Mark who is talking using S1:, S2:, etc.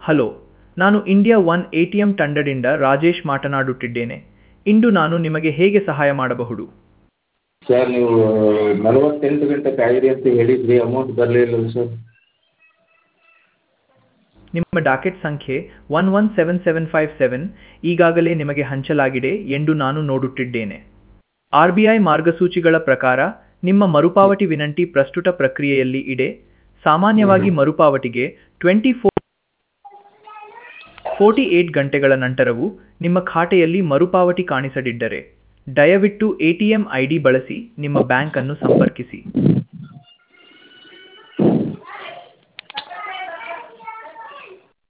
S1: hello ನಾನು India one A T M ತಂಡದಿಂದ ರಾಜೇಶ್ ಮಾತನಾಡುತ್ತಿದ್ದೇನೆ ಇಂದು ನಾನು ನಿಮಗೆ ಹೇಗೆ ಸಹಾಯ ಮಾಡಬಹುದು
S2: ಸರ್ ನೀವು ನಲವತ್ತೆಂಟು ಗಂಟೆ ಕಾಯಿರಿ ಅಂತ ಹೇಳಿದ್ರಿ ಅಮೌಂಟ್ ಬರಲಿಲ್ಲಲ್ಲ ಸರ್
S1: ನಿಮ್ಮ ಡಾಕೆಟ್ ಸಂಖ್ಯೆ one one seven seven five seven ಈಗಾಗಲೇ ನಿಮಗೆ ಹಂಚಲಾಗಿದೆ ಎಂದು ನಾನು ನೋಡುತ್ತಿದ್ದೇನೆ ಆರ್ ಬಿ ಐ ಮಾರ್ಗಸೂಚಿಗಳ ಪ್ರಕಾರ ನಿಮ್ಮ ಮರುಪಾವತಿ ವಿನಂತಿ ಪ್ರಸ್ತುತ ಪ್ರಕ್ರಿಯೆಯಲ್ಲಿ ಇದೆ ಸಾಮಾನ್ಯವಾಗಿ ಮರುಪಾವತಿಗೆ ಟ್ವೆಂಟಿ ಫೋರ್ ಫೋರ್ಟಿ ಏಟ್ ಗಂಟೆಗಳ ನಂತರವೂ ನಿಮ್ಮ ಖಾತೆಯಲ್ಲಿ ಮರುಪಾವತಿ ಕಾಣಿಸದಿದ್ದರೆ ದಯವಿಟ್ಟು A T M I D ಬಳಸಿ ನಿಮ್ಮ ಬ್ಯಾಂಕನ್ನು ಸಂಪರ್ಕಿಸಿ